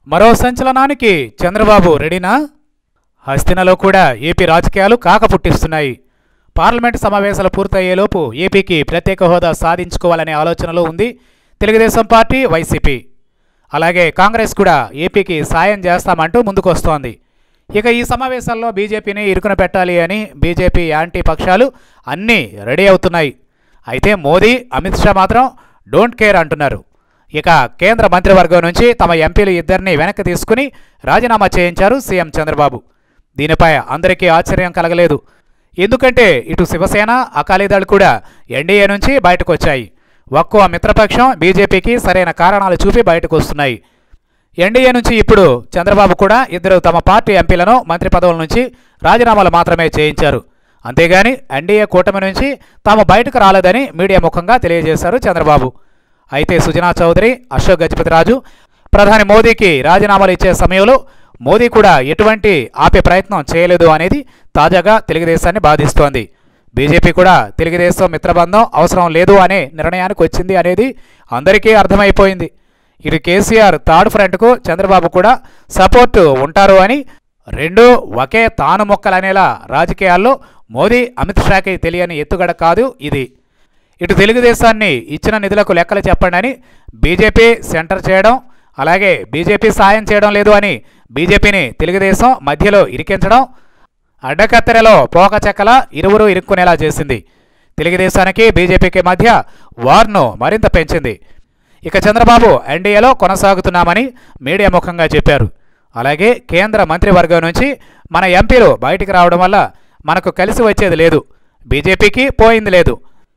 మరో సంచలనానికి చంద్రబాబు రెడీనా హస్తినలో కూడా ఏపీ రాజకీయాలు కాక పుట్టిస్తున్నాయి పార్లమెంటు సమావేశాలు పూర్తయ్యేలోపు ఏపీకి ప్రత్యేక హోదా సాధించుకోవాలనే ఆలోచనలో ఉంది తెలుగుదేశం పార్టీ వైసీపీ అలాగే కాంగ్రెస్ కూడా ఏపీకి సాయం చేస్తామంటూ ముందుకొస్తోంది ఇక ఈ సమావేశాల్లో బీజేపీని ఇరుకున పెట్టాలి అని బీజేపీ యాంటీ పక్షాలు అన్నీ రెడీ అవుతున్నాయి అయితే మోదీ అమిత్ షా మాత్రం డోంట్ కేర్ అంటున్నారు ఇక కేంద్ర మంత్రివర్గం నుంచి తమ ఎంపీలు ఇద్దరిని వెనక్కి తీసుకుని రాజీనామా చేయించారు సీఎం చంద్రబాబు దీనిపై అందరికీ ఆశ్చర్యం కలగలేదు ఎందుకంటే ఇటు శివసేన అకాలీదళ్ కూడా ఎన్డీఏ నుంచి బయటకు వచ్చాయి ఒక్కో మిత్రపక్షం బీజేపీకి సరైన కారణాలు చూపి బయటకు వస్తున్నాయి ఎన్డీఏ నుంచి ఇప్పుడు చంద్రబాబు కూడా ఇద్దరు తమ పార్టీ ఎంపీలను మంత్రి పదవుల నుంచి రాజీనామాలు మాత్రమే చేయించారు అంతేగాని ఎన్డీఏ కూటమి నుంచి తాము బయటకు రాలేదని మీడియా ముఖంగా తెలియజేశారు చంద్రబాబు అయితే సుజనా చౌదరి అశోక్ గజపతిరాజు ప్రధాని మోదీకి రాజీనామాలు ఇచ్చే సమయంలో మోదీ కూడా ఎటువంటి ఆపే ప్రయత్నం చేయలేదు అనేది తాజాగా తెలుగుదేశాన్ని బాధిస్తోంది బీజేపీ కూడా తెలుగుదేశం మిత్రబంధం అవసరం లేదు అనే నిర్ణయానికి వచ్చింది అనేది అందరికీ అర్థమైపోయింది ఇటు కేసీఆర్ థర్డ్ ఫ్రంట్కు చంద్రబాబు కూడా సపోర్టు ఉంటారు అని రెండు ఒకే తాను మొక్కలనేలా రాజకీయాల్లో మోదీ అమిత్ షాకి తెలియని ఎత్తుగడ కాదు ఇది ఇటు తెలుగుదేశాన్ని ఇచ్చిన నిధులకు లెక్కలు చెప్పండి అని బీజేపీ సెంటర్ చేయడం అలాగే బీజేపీ సాయం చేయడం లేదు అని బీజేపీని తెలుగుదేశం మధ్యలో ఇరికించడం అడ్డకత్తెరలో పోక చెక్కల ఇరువురు ఇరుక్కునేలా చేసింది తెలుగుదేశానికి బీజేపీకి మధ్య వార్ను మరింత పెంచింది ఇక చంద్రబాబు ఎన్డీఏలో కొనసాగుతున్నామని మీడియా ముఖంగా చెప్పారు అలాగే కేంద్ర మంత్రివర్గం నుంచి మన ఎంపీలు బయటికి రావడం వల్ల మనకు కలిసి వచ్చేది లేదు బీజేపీకి పోయింది లేదు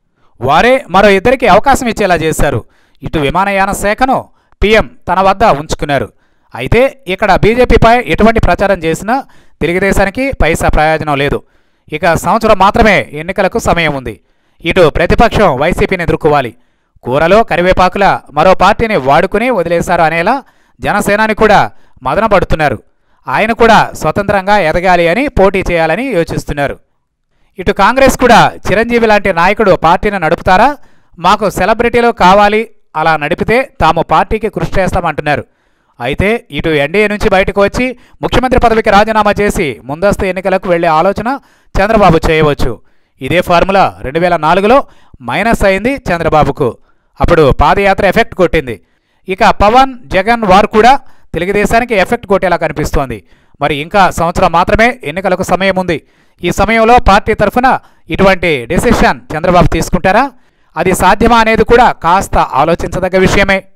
వారే మరో ఇద్దరికి అవకాశం ఇచ్చేలా చేశారు ఇటు విమానయాన శాఖను పీఎం తన వద్ద ఉంచుకున్నారు అయితే ఇక్కడ బీజేపీపై ఎటువంటి ప్రచారం చేసినా తెలుగుదేశానికి పైసా ప్రయోజనం లేదు ఇక సంవత్సరం మాత్రమే ఎన్నికలకు సమయం ఉంది ఇటు ప్రతిపక్షం వైసీపీని ఎదుర్కోవాలి కూరలో కరివేపాకుల మరో పార్టీని వాడుకుని వదిలేశారు అనేలా జనసేనాని కూడా మదనపడుతున్నారు ఆయన కూడా స్వతంత్రంగా ఎదగాలి అని పోటీ చేయాలని యోచిస్తున్నారు ఇటు కాంగ్రెస్ కూడా చిరంజీవి లాంటి నాయకుడు పార్టీని నడుపుతారా మాకు సెలబ్రిటీలు కావాలి అలా నడిపితే తాము పార్టీకి కృషి చేస్తామంటున్నారు అయితే ఇటు ఎన్డీఏ నుంచి బయటకు వచ్చి ముఖ్యమంత్రి పదవికి రాజీనామా చేసి ముందస్తు ఎన్నికలకు వెళ్లే ఆలోచన చంద్రబాబు చేయవచ్చు ఇదే ఫార్ములా రెండు వేల నాలుగులో మైనస్ అయింది చంద్రబాబుకు అప్పుడు పాదయాత్ర ఎఫెక్ట్ కొట్టింది ఇక పవన్ జగన్ వారు కూడా తెలుగుదేశానికి ఎఫెక్ట్ కొట్టేలా కనిపిస్తోంది మరి ఇంకా సంవత్సరం మాత్రమే ఎన్నికలకు సమయం ఉంది ఈ సమయంలో పార్టీ తరఫున ఇటువంటి డెసిషన్ చంద్రబాబు తీసుకుంటారా అది సాధ్యమా అనేది కూడా కాస్త ఆలోచించదగ్గ విషయమే